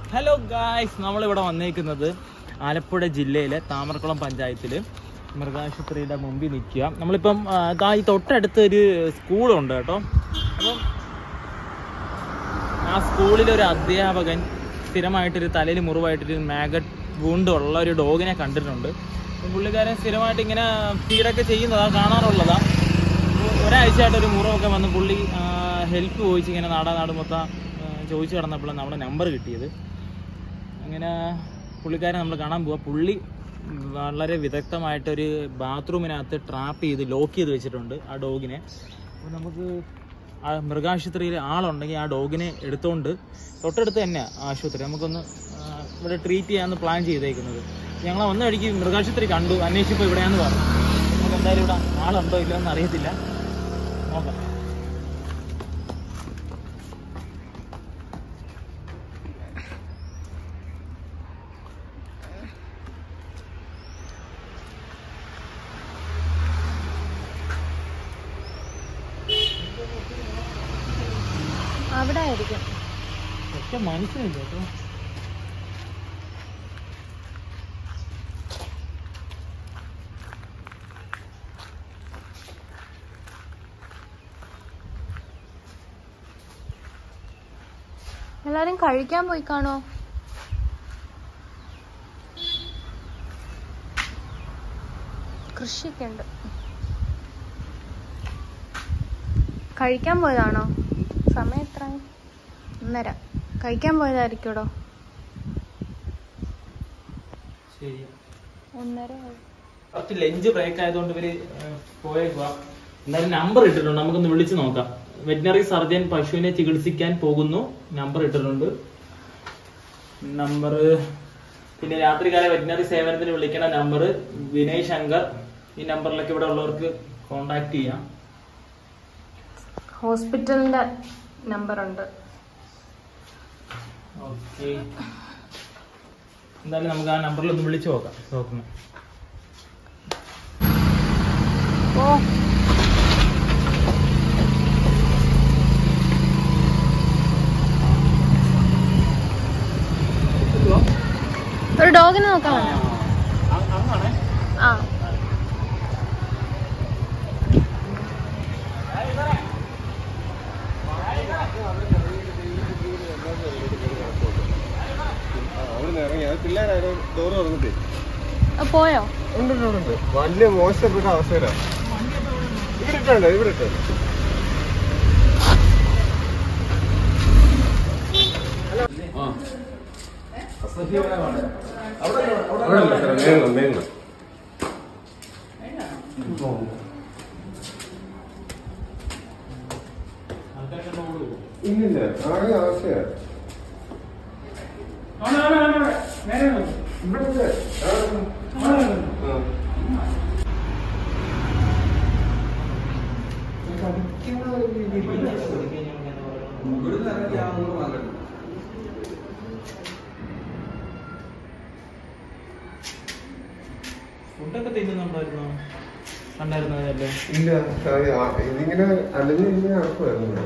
Hello guys നമ്മളിവിടെ വന്നേക്കുന്നത് ആലപ്പുഴ ജില്ലയിലെ താമരക്കുളം പഞ്ചായത്തിൽ മൃഗാശുപത്രിയുടെ മുമ്പിൽ നിൽക്കുക നമ്മളിപ്പം ആ, ദാ ഈ തൊട്ടടുത്ത് ഒരു സ്കൂളുണ്ട് കേട്ടോ അപ്പം ആ സ്കൂളിലെ ഒരു അധ്യാപകൻ സ്ഥിരമായിട്ടൊരു തലയിൽ മുറിവായിട്ടൊരു മാഗറ്റ് വൂണ്ട് ഉള്ള ഒരു ഡോഗിനെ കണ്ടിട്ടുണ്ട് അപ്പം പുള്ളിക്കാരൻ സ്ഥിരമായിട്ട് ഇങ്ങനെ ഫീഡൊക്കെ ചെയ്യുന്നതാ കാണാറുള്ളതാ അപ്പോൾ ഒരാഴ്ചയായിട്ട് ഒരു മുറിവൊക്കെ വന്ന് പുള്ളി ഹെൽപ്പ് ചോദിച്ച് ഇങ്ങനെ നാടാ നാട് മൊത്തം ആ, ചോദിച്ചു കിടന്നപ്പോഴാണ് നമ്മുടെ നമ്പർ കിട്ടിയത് അങ്ങനെ പുള്ളിക്കാരൻ നമ്മൾ കാണാൻ പോവാ പുള്ളി വളരെ വിദഗ്ധമായിട്ടൊരു ബാത്റൂമിനകത്ത് ട്രാപ്പ് ചെയ്ത് ലോക്ക് ചെയ്ത് വെച്ചിട്ടുണ്ട് ആ ഡോഗിനെ അപ്പോൾ നമുക്ക് ആ മൃഗാശുപത്രിയിൽ ആളുണ്ടെങ്കിൽ ആ ഡോഗിനെ എടുത്തുകൊണ്ട് തൊട്ടടുത്ത് തന്നെ ആശുപത്രി നമുക്കൊന്ന് ആ, ഇവിടെ ട്രീറ്റ് ചെയ്യാമെന്ന് പ്ലാൻ ചെയ്തേക്കുന്നത് ഞങ്ങൾ വന്ന വഴിക്ക് മൃഗാശുപത്രി കണ്ടു അന്വേഷിച്ചപ്പോൾ ഇവിടെയാന്ന് പറഞ്ഞു നമുക്ക് എന്തായാലും ഇവിടെ ആളുണ്ടോ ഇല്ലയോ എന്ന് അറിയത്തില്ല നോക്കാം അവിടെ ആയിരിക്കും പക്ഷെ മനസ്സിലില്ല കേട്ടോ എല്ലാരും കഴിക്കാൻ പോയി കാണോ കൃഷിയൊക്കെ ഉണ്ട് കഴിക്കാൻ പോയതാണോ സമയം എത്ര ഒന്നര കഴിക്കാൻ പോയതായിരിക്കൂടോ ശരി ഒന്നര കുറച്ച് ലഞ്ച് ബ്രേക്ക് ആയതുകൊണ്ട് ഇവര് പോയേക്കുക എന്തായാലും നമ്പർ ഇട്ടിട്ടുണ്ട് നമുക്കൊന്ന് വിളിച്ചു നോക്കാം വെറ്റിനറി സർജൻ പശുവിനെ ചികിത്സിക്കാൻ പോകുന്നു നമ്പർ ഇട്ടിട്ടുണ്ട് നമ്പർ പിന്നെ രാത്രികാല വെറ്റിനറി സേവനത്തിന് വിളിക്കണ നമ്പർ വിനയ് ശങ്കർ ഈ നമ്പറിലൊക്കെ ഇവിടെ ഉള്ളവർക്ക് കോണ്ടാക്ട് ചെയ്യാം ഹോസ്പിറ്റലിന്റെ നമ്പർ ഉണ്ട് ഓക്കെ എന്തായാലും നമുക്ക് ആ നമ്പറിൽ ഒന്ന് വിളിച്ചു നോക്കാം ഡോക്ടറിനെ ഓ ഒരു ഡോഗിനെ നോക്കാൻ വന്നോ? അങ്ങാണേ ആ അവിടുന്ന് ഇറങ്ങി അത് പിള്ളേരായാലും ഡോറ് തുറന്നിട്ടേ ആ, പോയോ ഉണ്ട് ഉണ്ട്, ഉണ്ട് വലിയ മോശപ്പെട്ട അവസ്ഥയിലാണ് ഇവിടെ ഇട്ടുണ്ട് ഇവിടെ ഇട്ടുണ്ട് ഇല്ലില്ല ആകെ ആവശ്യമാണ് ഇവിടെ ഉണ്ട്. ആ. ഫുഡൊക്കെ തിന്നുന്നുണ്ടായിരുന്നോ കണ്ടായിരുന്നതല്ലേ ഇല്ല സാറി, ആ, ഇതിങ്ങനെ അല്ലെങ്കിൽ ഇങ്ങനെ നടക്കുമായിരുന്നു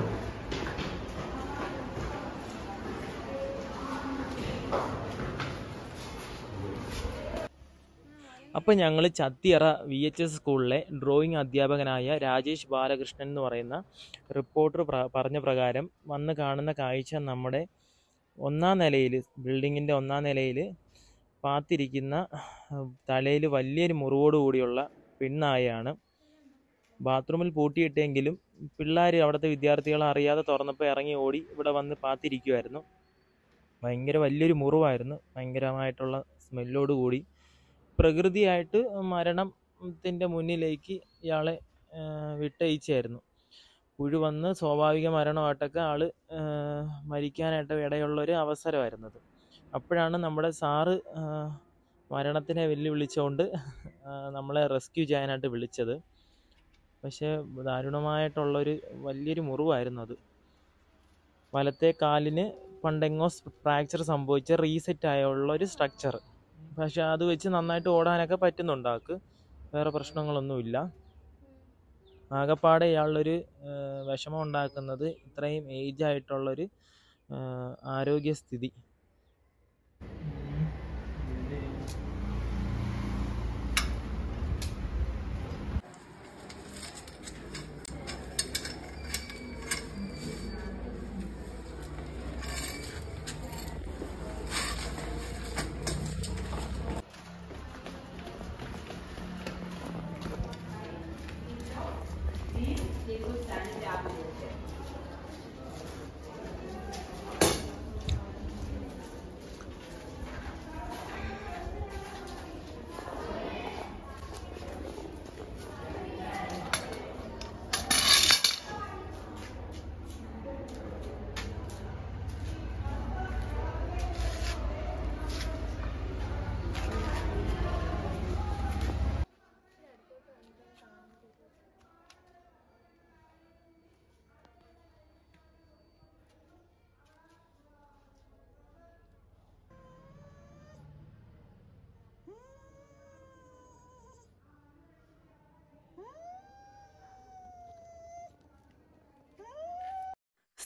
അപ്പോൾ ഞങ്ങൾ ചത്തിയറ വി എച്ച് എസ് സ്കൂളിലെ ഡ്രോയിങ് അധ്യാപകനായ രാജേഷ് ബാലകൃഷ്ണൻ എന്ന് പറയുന്ന റിപ്പോർട്ടർ പ്ര പറഞ്ഞ പ്രകാരം വന്ന് കാണുന്ന കാഴ്ച നമ്മുടെ ഒന്നാം നിലയിൽ ബിൽഡിങ്ങിൻ്റെ ഒന്നാം നിലയിൽ പാത്തിരിക്കുന്ന തലയിൽ വലിയൊരു മുറിവോട് കൂടിയുള്ള പെണ്ണായാണ് ബാത്റൂമിൽ പൂട്ടിയിട്ടെങ്കിലും പിള്ളേർ അവിടുത്തെ വിദ്യാർത്ഥികളെ അറിയാതെ തുറന്നപ്പോൾ ഇറങ്ങി ഓടി ഇവിടെ വന്ന് പാത്തിരിക്കുമായിരുന്നു ഭയങ്കര വലിയൊരു മുറിവായിരുന്നു ഭയങ്കരമായിട്ടുള്ള സ്മെല്ലോട് കൂടി പ്രകൃതിയായിട്ട് മരണത്തിൻ്റെ മുന്നിലേക്ക് ഇയാളെ ആ, വിട്ടയച്ചായിരുന്നു പുഴു വന്ന് സ്വാഭാവിക മരണമായിട്ടൊക്കെ ആള് ആ, മരിക്കാനായിട്ട് ഇടയുള്ളൊരു അവസരമായിരുന്നത് അപ്പോഴാണ് നമ്മുടെ സാറ് ആ, മരണത്തിനെ വെല്ലുവിളിച്ചുകൊണ്ട് ആ, നമ്മളെ റെസ്ക്യൂ ചെയ്യാനായിട്ട് വിളിച്ചത് പക്ഷേ ദാരുണമായിട്ടുള്ളൊരു വലിയൊരു മുറിവായിരുന്നു അത് വലത്തെ കാലിന് പണ്ടെങ്ങോ ഫ്രാക്ചർ സംഭവിച്ച റീസെറ്റ് ആയുള്ള ഒരു സ്ട്രക്ചർ പക്ഷെ അത് വെച്ച് നന്നായിട്ട് ഓടാനൊക്കെ പറ്റുന്നുണ്ട് ആൾക്ക് വേറെ പ്രശ്നങ്ങളൊന്നുമില്ല ആകപ്പാടെ ഇയാളൊരു വിഷമം ഉണ്ടാക്കുന്നത് ഇത്രയും ഏജ് ആയിട്ടുള്ളൊരു ആ, ആരോഗ്യസ്ഥിതി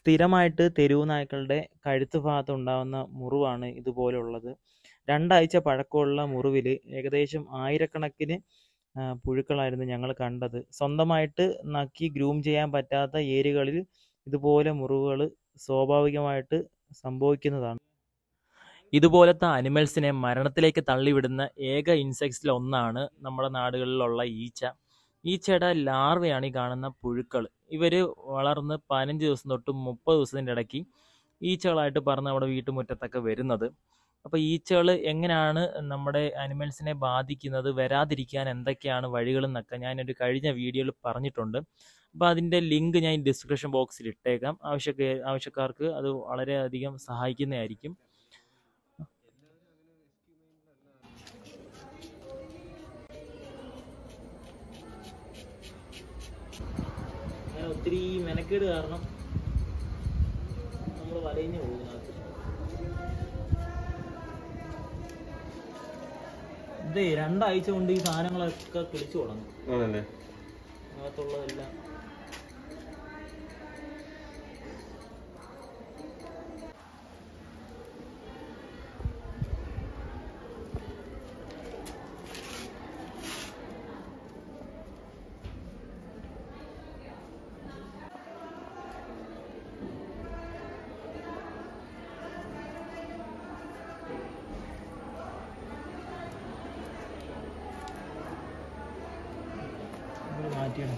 സ്ഥിരമായിട്ട് തെരുവ് നായ്ക്കളുടെ കഴുത്ത് ഭാഗത്ത് ഉണ്ടാകുന്ന മുറിവാണ് ഇതുപോലുള്ളത് രണ്ടാഴ്ച പഴക്കമുള്ള മുറിവിൽ ഏകദേശം ആയിരക്കണക്കിന് ആ, പുഴുക്കളായിരുന്നു ഞങ്ങൾ കണ്ടത് സ്വന്തമായിട്ട് നക്കി ഗ്രൂം ചെയ്യാൻ പറ്റാത്ത ഏരിയകളിൽ ഇതുപോലെ മുറിവുകൾ സ്വാഭാവികമായിട്ട് സംഭവിക്കുന്നതാണ് ഇതുപോലത്തെ അനിമൽസിനെ മരണത്തിലേക്ക് തള്ളിവിടുന്ന ഏക ഇൻസെക്ട്സിൽ ഒന്നാണ് നമ്മുടെ നാടുകളിലുള്ള ഈച്ച ഈച്ചയുടെ ലാർവയാണ് ഈ കാണുന്ന പുഴുക്കൾ ഇവർ വളർന്ന് പതിനഞ്ച് ദിവസം തൊട്ട് മുപ്പത് ദിവസത്തിൻ്റെ ഇടയ്ക്ക് ഈച്ചകളായിട്ട് പറന്ന് നമ്മുടെ വീട്ടുമുറ്റത്തൊക്കെ വരുന്നത് അപ്പോൾ ഈച്ചകൾ എങ്ങനെയാണ് നമ്മുടെ അനിമൽസിനെ ബാധിക്കുന്നത് വരാതിരിക്കാൻ എന്തൊക്കെയാണ് വഴികളെന്നൊക്കെ ഞാനൊരു കഴിഞ്ഞ വീഡിയോയിൽ പറഞ്ഞിട്ടുണ്ട് അപ്പോൾ അതിൻ്റെ ലിങ്ക് ഞാൻ ഡിസ്ക്രിപ്ഷൻ ബോക്സിൽ ഇട്ടേക്കാം ആവശ്യക്ക് ആവശ്യക്കാർക്ക് അത് വളരെയധികം സഹായിക്കുന്നതായിരിക്കും അങ്ങനെ ഒത്തിരി മെനക്കേട് കാരണം നമ്മൾ വലയിഞ്ഞു പോകുന്നതിനകത്ത് ഇതേ രണ്ടാഴ്ച കൊണ്ട് ഈ സാധനങ്ങളൊക്കെ കിളിച്ചു തുടങ്ങും ആണല്ലേ അകത്തുള്ളതെല്ലാം ഇത് മാറ്റിയിടാം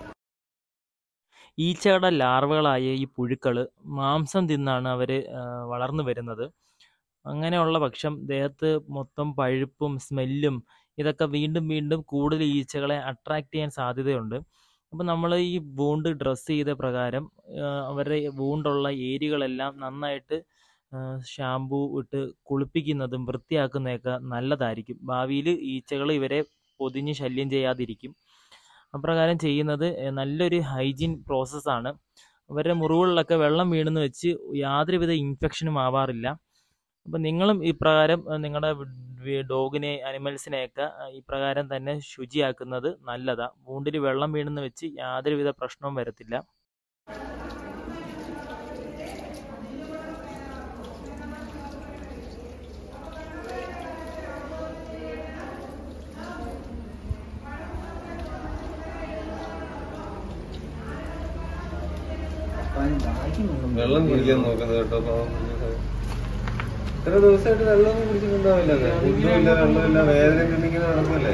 ഈച്ചയുടെ ലാർവകളായ ഈ പുഴുക്കൾ മാംസം തിന്നാണ് അവർ വളർന്നു വരുന്നത് അങ്ങനെയുള്ള പക്ഷം ദേഹത്ത് മൊത്തം പഴുപ്പും സ്മെല്ലും ഇതൊക്കെ വീണ്ടും വീണ്ടും കൂടുതൽ ഈച്ചകളെ അട്രാക്റ്റ് ചെയ്യാൻ സാധ്യതയുണ്ട് അപ്പോൾ നമ്മൾ ഈ വൂണ്ട് ഡ്രസ്സ് ചെയ്ത പ്രകാരം ആ, അവരുടെ വൂണ്ടുള്ള ഏരിയകളെല്ലാം നന്നായിട്ട് ഷാമ്പൂ ഇട്ട് കുളിപ്പിക്കുന്നതും വൃത്തിയാക്കുന്നതൊക്കെ നല്ലതായിരിക്കും ഭാവിയിൽ ഈച്ചകൾ ഇവരെ പൊതിഞ്ഞ് ശല്യം ചെയ്യാതിരിക്കും അപ്രകാരം ചെയ്യുന്നത് എ, നല്ലൊരു ഹൈജീൻ പ്രോസസ്സാണ് അവരുടെ മുറിവുകളിലൊക്കെ വെള്ളം വീണെന്ന് വെച്ച് യാതൊരുവിധ ഇൻഫെക്ഷനും ആവാറില്ല അപ്പം നിങ്ങളും ഇപ്രകാരം അഹ് നിങ്ങളുടെ വി- ഡോഗിനെ അനിമൽസിനെയൊക്കെ അഹ് ഇപ്രകാരം തന്നെ ശുചിയാക്കുന്നത് നല്ലതാണ് വൂണ്ടിൽ വെള്ളം വീണെന്ന് വെച്ച് യാതൊരുവിധ പ്രശ്നവും വരത്തില്ല വെള്ളം കുടിക്കാൻ നോക്കുന്നത് കേട്ടോ പാവം കുഞ്ഞ്. ഇത്ര ദിവസമായിട്ട് വെള്ളമൊന്നും കുടിച്ചിട്ടുണ്ടാവില്ല ഫുഡുമില്ല വെള്ളമില്ല വേദന കിട്ടിങ്ങനെ നടക്കുമല്ലേ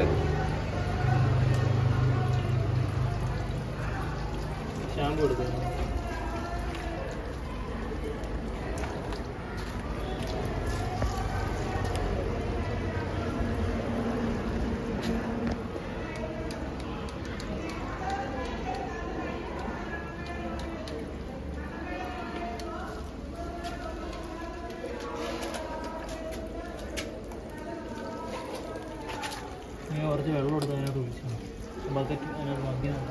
ഷാമ്പു എടുക്കുന്നു ഞാൻ കുറച്ച് വെള്ളം എടുത്ത് അതിനകത്ത് ഒഴിച്ചു ബക്കറ്റ് അതിനകത്ത് മദ്യം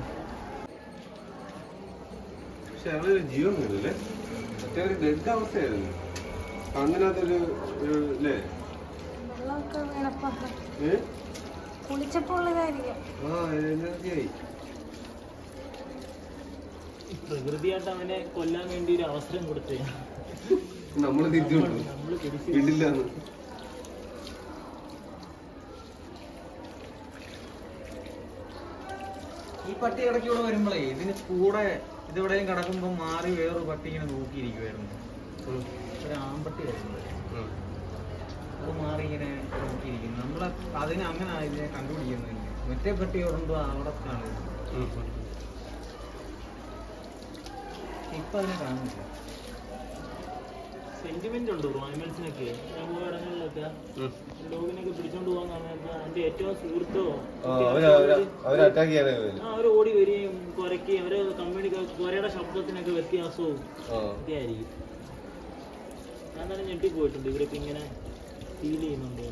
പക്ഷെ അവളൊരു ജീവൻ വരില്ലേ മറ്റേ ഒരു ഡെഡ് അവസ്ഥയായിരുന്നു കണ്ണിനകത്തൊരു ഒരു ഇല്ലേ വെള്ളമൊക്കെ വീണപ്പോ ഏ? കുളിച്ചപ്പോ ഉള്ളതായിരിക്കും ആ എനർജിയായി പ്രകൃതിയായിട്ട് അവനെ കൊല്ലാൻ വേണ്ടി ഒരു അവസരം കൊടുത്തേ നമ്മള് തിരിച്ചു വിട്ടു നമ്മൾ പിടിച്ച് വിടില്ലാന്ന് ഈ പട്ടി ഇടയ്ക്ക് ഇവിടെ വരുമ്പോഴേ ഇതിന് കൂടെ ഇതെവിടെയും കിടക്കുമ്പോൾ മാറി വേറൊരു പട്ടി ഇങ്ങനെ നോക്കിയിരിക്കുമായിരുന്നു ഒരു ആമ്പട്ടി വരുന്നത് ഉം. അത് മാറി ഇങ്ങനെ നോക്കിയിരിക്കും നമ്മളെ അതിന് അങ്ങനെ ഇതിനെ കണ്ടുപിടിക്കുന്നില്ല മറ്റേ പട്ടി എവിടെന്തോ അവിടെ കാണുന്നു ഉം, ഉം. ഇപ്പൊ അതിനെ കാണുന്നില്ല സെന്റിമെന്റ് ഉണ്ട് ബ്രോ അനിമൽസിനൊക്കെ ഞാൻ പോയ ഇടങ്ങളിലൊക്കെ ഉം. ഡോഗിനൊക്കെ പിടിച്ചോണ്ട് പോകാൻ സമയത്ത് അതിന്റെ ഏറ്റവും സുഹൃത്തോ ആ, അവര് അവര് അവര് അറ്റാക്ക് ചെയ്യാനേ വരും ആ അവർ ഓടി വരികയും കുരയ്ക്കുകയും അവര് കമ്മ്യൂണി കുരയുടെ ശബ്ദത്തിനൊക്കെ വ്യത്യാസവും ആ ഒക്കെ ആയിരിക്കും ഞാൻ തന്നെ ഞെട്ടിപ്പോയിട്ടുണ്ട് ഇവരൊക്കെ ഇങ്ങനെ ഫീൽ ചെയ്യുന്നുണ്ട്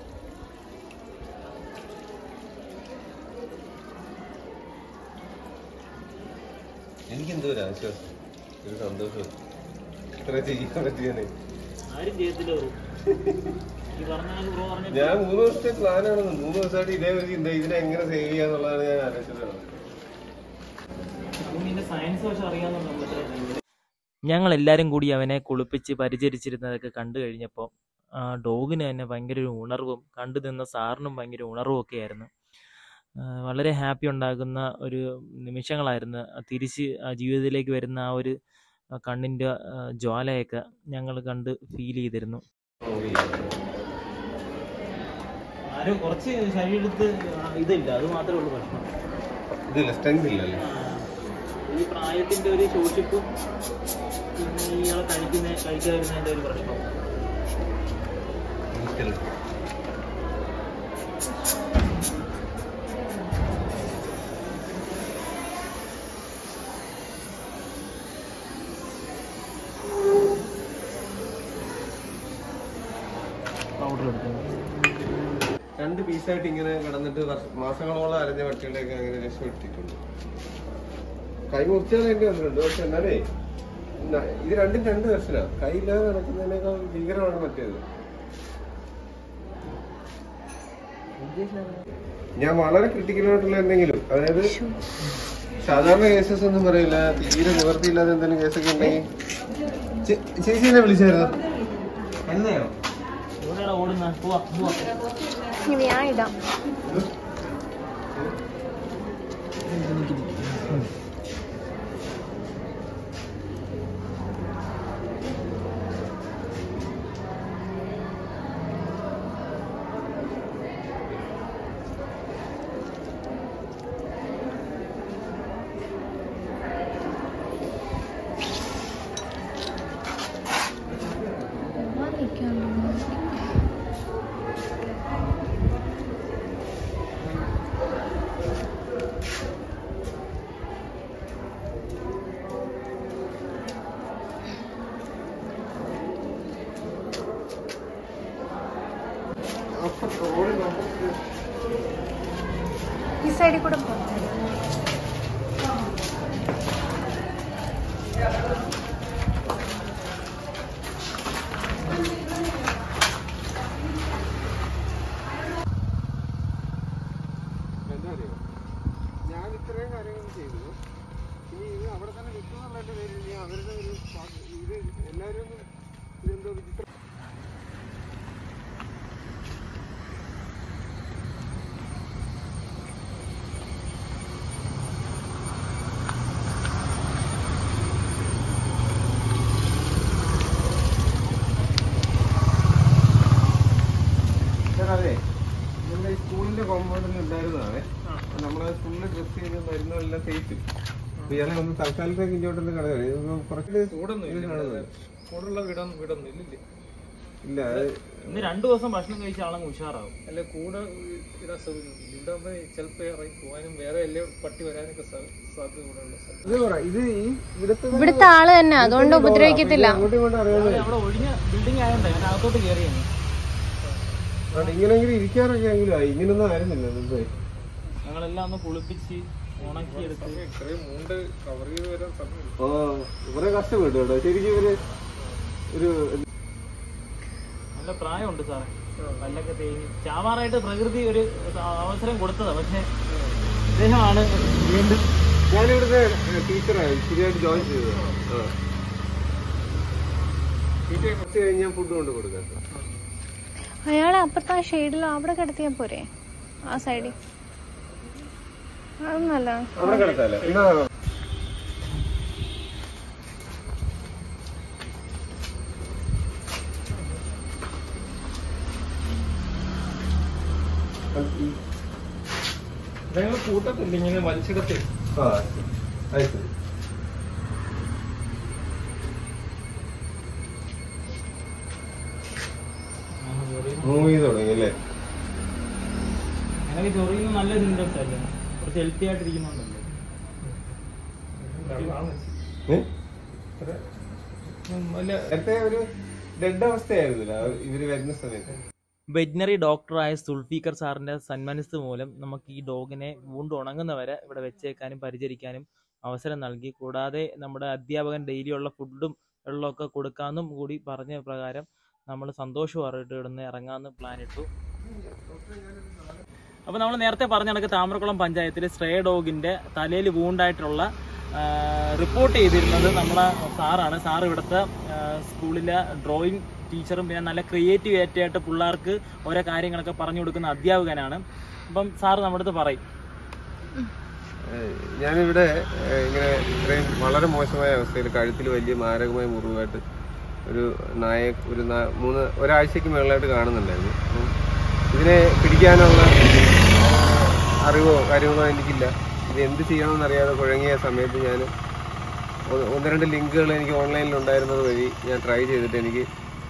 എനിക്കെന്തോ ഒരു ആശ്വാസം ഒരു സന്തോഷം ഇത്ര ചെയ്യാൻ പറ്റിയാനേ ആരും ചെയ്യത്തില്ല ബ്രോ ഈ പറഞ്ഞ ബ്രോ പറഞ്ഞ ഞാൻ മൂന്ന് ദിവസത്തെ പ്ലാനാണെന്ന് മൂന്ന് ദിവസമായിട്ട് ഇതേ ഒരു ചിന്ത ഇതിനെ എങ്ങനെ സേവ് ചെയ്യാന്നുള്ളതാണ് ഞാൻ ആലോചിച്ചത് ഇതിന്റെ സയൻസ് പക്ഷെ അറിയാവുന്ന ഞങ്ങളെല്ലാവരും കൂടി അവനെ കുളിപ്പിച്ച് പരിചരിച്ചിരുന്നതൊക്കെ കണ്ടു കഴിഞ്ഞപ്പോൾ ആ ഡോഗിന് തന്നെ ഭയങ്കര ഒരു ഉണർവും കണ്ടു നിന്ന സാറിനും ഭയങ്കര ഉണർവും ഒക്കെ ആയിരുന്നു ആ, വളരെ ഹാപ്പി ഉണ്ടാകുന്ന ഒരു നിമിഷങ്ങളായിരുന്നു ആ തിരിച്ച് ആ ജീവിതത്തിലേക്ക് വരുന്ന ആ ഒരു ആ കണ്ണിൻ്റെ ആ, ജ്വാലയൊക്കെ ഞങ്ങൾ കണ്ട് ഫീൽ ചെയ്തിരുന്നു ആരും കുറച്ച് ശരീരത്ത് ഇതില്ല അത് മാത്രമേ ഉള്ളൂ പ്രശ്നം ഇതില്ല സ്ട്രെങ്ത് ഇല്ലല്ലേ ഈ പ്രായത്തിന്റെ ഒരു ശോഷിപ്പും പിന്നെ ഇയാളെ കഴിക്കുന്ന കഴിക്കാതിരുന്നതിന്റെ ഒരു പ്രശ്നം ഒരിക്കലും. പൗഡർ എടുക്കുന്നത് രണ്ട് പീസായിട്ട് ഇങ്ങനെ കിടന്നിട്ട് വർഷ- മാസങ്ങളോളം അരഞ്ഞ പട്ടികളെയൊക്കെ അങ്ങനെ രക്ഷപ്പെടുത്തിയിട്ടുണ്ട് കൈ മുറിച്ചാൽ വേണ്ടി വന്നിട്ടുണ്ട് പക്ഷെ എന്നാലേ ന- ഇത് രണ്ടും രണ്ട് ദർശനാ കൈ ഇല്ലാതെ നടക്കുന്നതിനേക്കാൾ ഭീകരമാണ് മറ്റേത് ഞാൻ വളരെ ക്രിട്ടിക്കലായിട്ടുള്ള എന്തെങ്കിലും അതായത് സാധാരണ കേസസ് ഒന്നും പറയില്ല തീരെ നിവർത്തിയില്ലാതെ എന്തെങ്കിലും കേസൊക്കെ ഉണ്ടെങ്കിൽ ചേ- ചേച്ചി എന്നെ വിളിച്ചായിരുന്നു എന്നയോ എവിടെയാണ് ഓടുന്ന പോവാ പോവാ ഇനി ഞാൻ ഇടാം ഈ സൈഡിൽ കൂടെ പോകാം എന്താ അറിയോ ഞാൻ ഇത്രയും കാര്യങ്ങൾ ചെയ്തു ഇനി ഇത് അവിടെ തന്നെ വിട്ടു എന്നുള്ളതിന്റെ പേരിൽ ഇനി അവരുടെ ഒരു പ- ഇത് എല്ലാവരും ഒന്നും ഇതെന്തോ വിചിത്ര ചേട്ടാ, അതെ നമ്മുടെ ഈ സ്കൂളിന്റെ കോമ്പൗണ്ടിൽ ഉണ്ടായിരുന്നതാണ് നമ്മളെ സ്കൂളിൽ ഡ്രസ് ചെയ്ത് മരുന്നുകളെല്ലാം തേച്ചു അപ്പൊ ഇയാളെ ഒന്ന് തൽക്കാലത്തേക്ക് ഇങ്ങോട്ടൊന്ന് കടന്നു ഇതൊന്നും കുറച്ച് ഇത് കാണുന്നത് കൂടുള്ള വിടം വിടുന്നില്ല ഇല്ല അത് ഇന്ന് രണ്ടു ദിവസം ഭക്ഷണം കഴിച്ച ആളങ്ങ് ഉഷാറാവും അല്ല കൂടെ ഇടാൻ സാധ്യത ഇവിടെ ചിലപ്പോ ഇറങ്ങി പോകാനും വേറെ എല്ലാ പട്ടി വരാനൊക്കെ സാ- സാധ്യത കൂടെ ഉള്ള സ്ഥലം ഇത് പറ ഇത് ഈ ഇവിടുത്തെ ഇവിടുത്തെ ആള് തന്നെ അതുകൊണ്ട് ഉപദ്രവിക്കത്തില്ല അങ്ങോട്ടും ഇങ്ങോട്ടും അറിയാതെ അവിടെ ഒഴിഞ്ഞ ബിൽഡിംഗ് ആയതുകൊണ്ട് ഞാൻ അകത്തോട്ട് കയറിയാണ് ഇങ്ങനെങ്കിലും ഇരിക്കാറൊക്കെ എങ്കിലും ആയി ഇങ്ങനൊന്നും ആയിരുന്നില്ല മുമ്പേ ഞങ്ങളെല്ലാം ഒന്ന് കുളിപ്പിച്ച് ഉണക്കിയെടുത്ത് ഇത്രയും മൂണ്ട് കവർ ചെയ്ത് വരാൻ സമയം ഓ കുറെ കഷ്ടപ്പെട്ടു കേട്ടോ ശരിക്കും ഇവര് ഒരു നല്ല പ്രായമുണ്ട് സാറേ പല്ലൊക്കെ തേഞ്ഞ് ചാവാറായിട്ട് പ്രകൃതി ഒരു അവസരം കൊടുത്തതാ പക്ഷെ ഇദ്ദേഹമാണ് വീണ്ടും ഞാനിവിടുത്തെ ടീച്ചറായി ശരിയായിട്ട് ജോയിൻ ചെയ്തതാണ് ആ. ടീച്ചർ കുറച്ച് കഴിഞ്ഞ് ഞാൻ ഫുഡ് കൊണ്ട് കൊടുക്കാം അയാളെ അപ്പുറത്തെ ആ ഷെയ്ഡിൽ അവിടെ കിടത്തിയാ പോരെ ആ സൈഡിൽ അതൊന്നല്ല അവിടെ കിടത്താല്ലേ എന്നാ ഞങ്ങൾ കൂട്ടത്തില്ല ഇങ്ങനെ വലിച്ചിടത്ത് ആ അത് ശരി മൂവ് ചെയ്ത് തുടങ്ങി അല്ലേ എനിക്ക് ചൊറിയുന്ന നല്ലൊരു ഇൻട്രസ്റ്റ് അല്ലേ കുറച്ച് ഹെൽത്തി ആയിട്ടിരിക്കുന്നുണ്ടല്ലോ ഏ? അല്ല നേരത്തെ ഒരു ഡെഡ് അവസ്ഥയായിരുന്നില്ല ഇവര് വരുന്ന സമയത്ത് വെറ്റിനറി ഡോക്ടറായ സുൾഫീക്കർ സാറിന്റെ സന്മനസ് മൂലം നമുക്ക് ഈ ഡോഗിനെ വീണ്ടും ഉണങ്ങുന്നവരെ ഇവിടെ വെച്ചേക്കാനും പരിചരിക്കാനും അവസരം നൽകി കൂടാതെ നമ്മുടെ അധ്യാപകൻ ഡെയിലി ഉള്ള ഫുഡും വെള്ളമൊക്കെ കൊടുക്കാമെന്നും കൂടി പറഞ്ഞ പ്രകാരം നമ്മൾ സന്തോഷം അറിയിട്ട് ഇവിടുന്ന് ഇറങ്ങാമെന്ന് പ്ലാൻ ഇട്ടു അപ്പോൾ നമ്മൾ നേരത്തെ പറഞ്ഞ കണക്ക് താമരക്കുളം പഞ്ചായത്തിൽ സ്ട്രേ ഡോഗിന്റെ തലയിൽ വൂണ്ടായിട്ടുള്ള റിപ്പോർട്ട് ചെയ്തിരുന്നത് നമ്മുടെ സാറാണ് സാർ ഇവിടുത്തെ ആ, സ്കൂളിലെ ഡ്രോയിങ് ടീച്ചറും പിന്നെ നല്ല ക്രിയേറ്റീവ് ആയിട്ട് പിള്ളേർക്ക് ഓരോ കാര്യങ്ങളൊക്കെ പറഞ്ഞു കൊടുക്കുന്ന അധ്യാപകനാണ് അപ്പം സാർ നമ്മുടെ അടുത്ത് പറയും ഏഹ് ഞാനിവിടെ ഏഹ് ഇങ്ങനെ ഇത്രയും വളരെ മോശമായ അവസ്ഥയിൽ കഴുത്തിൽ വലിയ മാരകമായ മുറിവായിട്ട് ഒരു നായ ഒരു നാ- മൂന്ന് ഒരാഴ്ചക്ക് മുകളിലായിട്ട് കാണുന്നുണ്ടായിരുന്നു അപ്പം ഇതിനെ പിടിക്കാനുള്ള ഏഹ് അറിവോ കാര്യങ്ങളോ എനിക്കില്ല ഇത് എന്ത് ചെയ്യണമെന്ന് അറിയാതെ കുഴങ്ങിയ സമയത്ത് ഞാൻ ഒന്ന് രണ്ട് ലിങ്കുകൾ എനിക്ക് ഓൺലൈനിൽ ഉണ്ടായിരുന്നത് വഴി ഞാൻ ട്രൈ ചെയ്തിട്ട് എനിക്ക്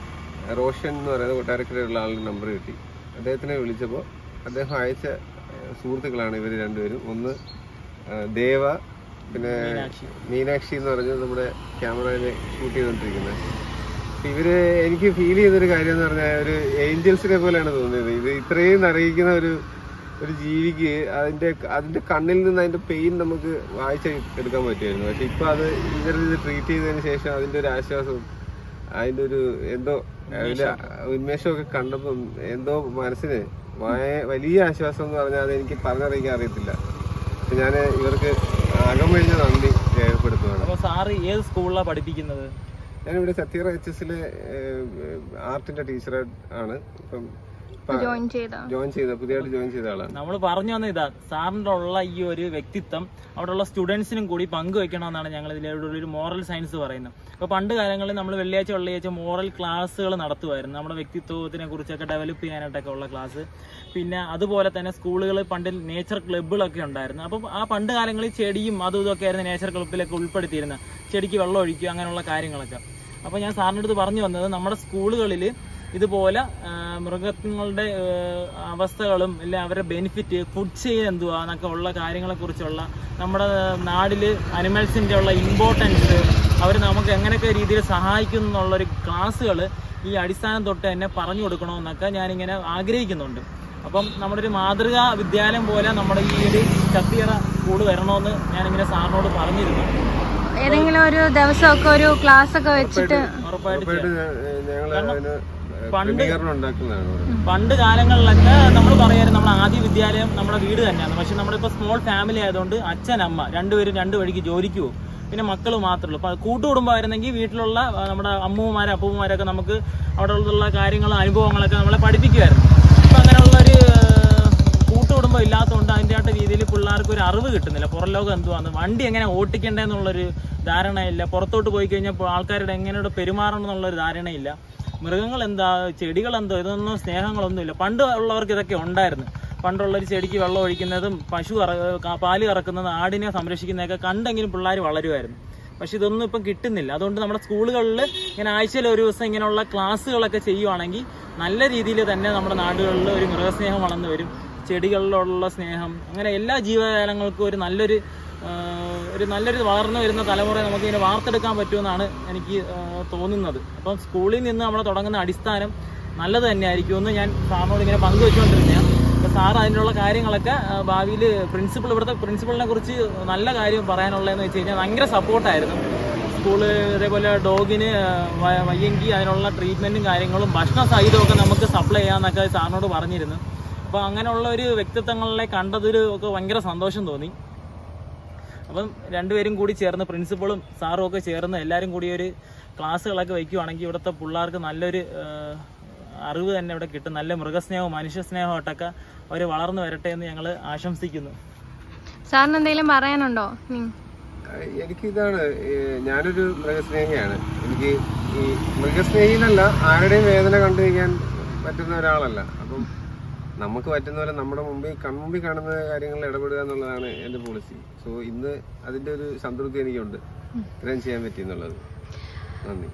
റോഷൻ എന്ന് പറയുന്ന കൊട്ടാരക്കരയുള്ള ആളുടെ നമ്പർ കിട്ടി അദ്ദേഹത്തിനെ വിളിച്ചപ്പോൾ അദ്ദേഹം അയച്ച ഏഹ് സുഹൃത്തുക്കളാണ് ഇവർ രണ്ടുപേരും ഒന്ന് ഏഹ് ദേവ പിന്നെ മീനാക്ഷി. മീനാക്ഷി എന്ന് പറഞ്ഞത് നമ്മുടെ ക്യാമറയിൽ ഷൂട്ട് ചെയ്തുകൊണ്ടിരിക്കുന്നത് അപ്പൊ ഇവര് എനിക്ക് ഫീൽ ചെയ്തൊരു കാര്യം എന്ന് പറഞ്ഞാൽ ഒരു ഏഞ്ചൽസിനെ പോലെയാണ് തോന്നിയത് ഇത് ഇത്രയും അറിയിക്കുന്ന ഒരു ഒരു ജീവിക്ക് അതിന്റെ അതിന്റെ കണ്ണിൽ നിന്ന് അതിന്റെ പെയിൻ നമുക്ക് വായിച്ച എടുക്കാൻ പറ്റുമായിരുന്നു പക്ഷെ ഇപ്പൊ അത് ഇവരിത് ട്രീറ്റ് ചെയ്തതിന് ശേഷം അതിന്റെ ഒരു ആശ്വാസവും അതിന്റെ ഒരു എന്തോ അതിന്റെ ഉന്മേഷമൊക്കെ കണ്ടപ്പം എന്തോ മനസ്സിന് വയ- വലിയ ആശ്വാസം എന്ന് പറഞ്ഞാൽ അത് എനിക്ക് പറഞ്ഞറിയിക്കാൻ അറിയത്തില്ല അപ്പൊ ഞാൻ ഇവർക്ക് അകമഴിഞ്ഞ നന്ദി രേഖപ്പെടുത്തുകയാണ് അപ്പോൾ സാറ് ഏത് സ്കൂളിലാണ് പഠിപ്പിക്കുന്നത് ഞാനിവിടെ സത്യറ എച്ച് എസിലെ ആർട്ടിന്റെ ടീച്ചർ ആണ് ഇപ്പം ഇപ്പൊ ജോയിൻ ചെയ്ത ജോയിൻ ചെയ്ത പുതിയതായിട്ട് ജോയിൻ ചെയ്ത ആളാണ് നമ്മൾ പറഞ്ഞു വന്ന ഇതാ സാറിൻ്റെ ഉള്ള ഈ ഒരു വ്യക്തിത്വം അവിടെയുള്ള സ്റ്റുഡൻസിനും കൂടി പങ്കുവെക്കണമെന്നാണ് ഞങ്ങൾ ഇതിലൂടെ ഒരു മോറൽ സയൻസ് പറയുന്നത് അപ്പോൾ പണ്ട് കാലങ്ങളിൽ നമ്മൾ വെള്ളിയാഴ്ച വെള്ളിയാഴ്ച മോറൽ ക്ലാസ്സുകൾ നടത്തുമായിരുന്നു നമ്മുടെ വ്യക്തിത്വത്തിനെ കുറിച്ചൊക്കെ ഡെവലപ്പ് ചെയ്യാനായിട്ടൊക്കെ ഉള്ള ക്ലാസ് പിന്നെ അതുപോലെ തന്നെ സ്കൂളുകളിൽ പണ്ട് നേച്ചർ ക്ലബ്ബുകളൊക്കെ ഉണ്ടായിരുന്നു അപ്പം ആ പണ്ട് കാലങ്ങളിൽ ചെടിയും അതും ഇതൊക്കെ ആയിരുന്നു നേച്ചർ ക്ലബ്ബിലൊക്കെ ഉൾപ്പെടുത്തിയിരുന്നത് ചെടിക്ക് വെള്ളം ഒഴിക്കുക അങ്ങനെയുള്ള കാര്യങ്ങളൊക്കെ അപ്പോൾ ഞാൻ സാറിൻ്റെ അടുത്ത് പറഞ്ഞു വന്നത് നമ്മുടെ സ്കൂളുകളിൽ ഇതുപോലെ ആ, മൃഗങ്ങളുടെ ആ, അവസ്ഥകളും ഇല്ല അവരുടെ ബെനിഫിറ്റ് ഫുഡ് ചെയിൻ എന്തുവാ എന്നൊക്കെ ഉള്ള കാര്യങ്ങളെ കുറിച്ചുള്ള നമ്മുടെ നാട്ടിൽ അനിമൽസിന്റെ ഉള്ള ഇമ്പോർട്ടൻസ് അവർ നമുക്ക് എങ്ങനെയൊക്കെ രീതിയിൽ സഹായിക്കുന്നു എന്നുള്ളൊരു ക്ലാസ്സുകൾ ഈ അടിസ്ഥാനം തൊട്ട് തന്നെ പറഞ്ഞു കൊടുക്കണമെന്നൊക്കെ ഞാനിങ്ങനെ ആഗ്രഹിക്കുന്നുണ്ട് അപ്പം നമ്മുടെ ഒരു മാതൃകാ വിദ്യാലയം പോലെ നമ്മുടെ ഈ ഒരു ചത്തിയറ സ്കൂൾ വരണമെന്ന് ഞാനിങ്ങനെ സാറിനോട് പറഞ്ഞിരുന്നു ഏതെങ്കിലും ഒരു ദിവസമൊക്കെ ഒരു ക്ലാസ് ഒക്കെ വെച്ചിട്ട് ഉറപ്പായിട്ട് ഉറപ്പായിട്ട് ഞങ്ങൾ അതിന് ക്രമീകരണം ഉണ്ടാക്കുന്നതാണ് ഇവിടെ. പണ്ട് കാലങ്ങളിലൊക്കെ നമ്മൾ പറയായിരുന്നു നമ്മുടെ ആദ്യ വിദ്യാലയം നമ്മുടെ വീട് തന്നെയാണ് പക്ഷെ നമ്മളിപ്പോൾ സ്മോൾ ഫാമിലി ആയതുകൊണ്ട് അച്ഛൻ അമ്മ രണ്ടുപേരും രണ്ട് വഴിക്ക് ജോലിക്ക് പോകും പിന്നെ മക്കൾ മാത്രമേ ഉള്ളൂ അപ്പോൾ കൂട്ടുകുടുംബമായിരുന്നെങ്കിൽ വീട്ടിലുള്ള ആ, നമ്മുടെ അമ്മൂമാരും അപ്പൂമാരൊക്കെ നമുക്ക് അവിടെ ഉള്ള കാര്യങ്ങളും അനുഭവങ്ങളൊക്കെ നമ്മളെ പഠിപ്പിക്കുമായിരുന്നു ഇപ്പം അങ്ങനെയുള്ള ഒരു കൂട്ടുകുടുംബം ഇല്ലാത്തതുകൊണ്ട് അതിൻ്റെ ആയിട്ട് രീതിയിൽ പിള്ളേർക്ക് ഒരു അറിവ് കിട്ടുന്നില്ല പുറം ലോകം എന്തുവാന്ന് വണ്ടി എങ്ങനെ ഓട്ടിക്കണ്ടേന്നുള്ളൊരു ധാരണയില്ല പുറത്തോട്ട് പോയി കഴിഞ്ഞാൽ ആൾക്കാരുടെ എങ്ങനെയോട് പെരുമാറണം എന്നുള്ളൊരു ധാരണയില്ല മൃഗങ്ങൾ എന്താ ചെടികൾ എന്തോ ഇതൊന്നും സ്നേഹങ്ങളൊന്നുമില്ല പണ്ട് ഉള്ളവർക്ക് ഇതൊക്കെ ഉണ്ടായിരുന്നു പണ്ടുള്ള ഒരു ചെടിക്ക് വെള്ളം ഒഴിക്കുന്നതും പശു കറ ക- പാല് കറക്കുന്നതും ആടിനെ സംരക്ഷിക്കുന്നതൊക്കെ കണ്ടെങ്കിലും പിള്ളേർ വളരുമായിരുന്നു പക്ഷെ ഇതൊന്നും ഇപ്പം കിട്ടുന്നില്ല അതുകൊണ്ട് നമ്മുടെ സ്കൂളുകളിൽ ഇങ്ങനെ ആഴ്ചയിൽ ഒരു ദിവസം ഇങ്ങനെയുള്ള ക്ലാസ്സുകളൊക്കെ ചെയ്യുവാണെങ്കിൽ നല്ല രീതിയിൽ തന്നെ നമ്മുടെ നാടുകളിൽ ഒരു മൃഗസ്നേഹം വളർന്നു വരും ചെടികളിലുള്ള സ്നേഹം അങ്ങനെ എല്ലാ ജീവജാലങ്ങൾക്കും ഒരു നല്ലൊരു ആ, ഒരു നല്ലൊരു വളർന്നു വരുന്ന തലമുറയെ നമുക്ക് ഇങ്ങനെ വാർത്തെടുക്കാൻ പറ്റുമെന്നാണ് എനിക്ക് ആ, തോന്നുന്നത് അപ്പം സ്കൂളിൽ നിന്ന് നമ്മൾ തുടങ്ങുന്ന അടിസ്ഥാനം നല്ലത് തന്നെയായിരിക്കും എന്ന് ഞാൻ സാറിനോട് ഇങ്ങനെ പങ്കുവെച്ചുകൊണ്ടിരുന്നതാണ് അപ്പോൾ സാർ അതിനുള്ള കാര്യങ്ങളൊക്കെ ഭാവിയിൽ പ്രിൻസിപ്പൾ ഇവിടുത്തെ പ്രിൻസിപ്പളിനെ കുറിച്ച് നല്ല കാര്യം പറയാനുള്ളതെന്ന് വെച്ച് കഴിഞ്ഞാൽ ഭയങ്കര സപ്പോർട്ടായിരുന്നു സ്കൂള് ഇതേപോലെ ഡോഗിന് വ- വയ്യെങ്കിൽ അതിനുള്ള ട്രീറ്റ്മെൻറ്റും കാര്യങ്ങളും ഭക്ഷണ സഹിതമൊക്കെ നമുക്ക് സപ്ലൈ ചെയ്യാമെന്നൊക്കെ സാറിനോട് പറഞ്ഞിരുന്നു അപ്പോൾ അങ്ങനെയുള്ള ഒരു വ്യക്തിത്വങ്ങളെ കണ്ടതിൽ ഒക്കെ ഭയങ്കര സന്തോഷം തോന്നി അപ്പം രണ്ടുപേരും കൂടി ചേർന്ന് പ്രിൻസിപ്പളും സാറും ഒക്കെ ചേർന്ന് എല്ലാവരും കൂടി ഒരു ക്ലാസ്സുകളൊക്കെ വയ്ക്കുവാണെങ്കിൽ ഇവിടുത്തെ പിള്ളേർക്ക് നല്ലൊരു ആ, അറിവ് തന്നെ ഇവിടെ കിട്ടും നല്ല മൃഗസ്നേഹവും മനുഷ്യസ്നേഹമായിട്ടൊക്കെ അവർ വളർന്നു വരട്ടെ എന്ന് ഞങ്ങൾ ആശംസിക്കുന്നു സാറിന് എന്തെങ്കിലും പറയാനുണ്ടോ ഉം. ഏഹ് എനിക്കിതാണ് ഏഹ് ഞാനൊരു മൃഗസ്നേഹിയാണ് എനിക്ക് ഈ മൃഗസ്നേഹിന്നല്ല ആരുടെയും വേദന കണ്ടു കഴിക്കാൻ പറ്റുന്ന ഒരാളല്ല അപ്പം നമുക്ക് പറ്റുന്ന പോലെ നമ്മുടെ മുമ്പിൽ കൺമുമ്പിൽ കാണുന്ന കാര്യങ്ങളിൽ ഇടപെടുക എന്നുള്ളതാണ് എൻ്റെ പോളിസി സോ ഇന്ന് അതിൻ്റെ ഒരു സംതൃപ്തി എനിക്കുണ്ട് ഇത്രയും ചെയ്യാൻ പറ്റി എന്നുള്ളത് നന്ദി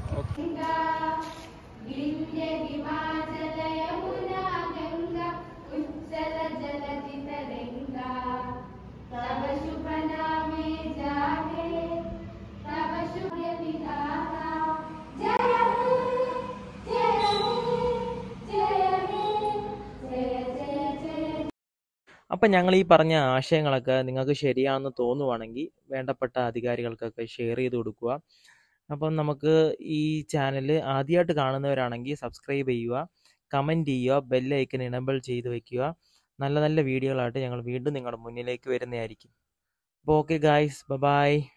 അപ്പം ഞങ്ങൾ ഈ പറഞ്ഞ ആശയങ്ങളൊക്കെ നിങ്ങൾക്ക് ശരിയാണെന്ന് തോന്നുവാണെങ്കിൽ വേണ്ടപ്പെട്ട അധികാരികൾക്കൊക്കെ ഷെയർ ചെയ്ത് കൊടുക്കുക അപ്പം നമുക്ക് ഈ ചാനൽ ആദ്യമായിട്ട് കാണുന്നവരാണെങ്കിൽ സബ്സ്ക്രൈബ് ചെയ്യുക കമൻറ്റ് ചെയ്യുക ബെല്ലൈക്കൻ ഇനബിൾ ചെയ്ത് വയ്ക്കുക നല്ല നല്ല വീഡിയോകളായിട്ട് ഞങ്ങൾ വീണ്ടും നിങ്ങളുടെ മുന്നിലേക്ക് വരുന്നതായിരിക്കും അപ്പോൾ ഓക്കെ ഗായ്സ് ബ ബായ്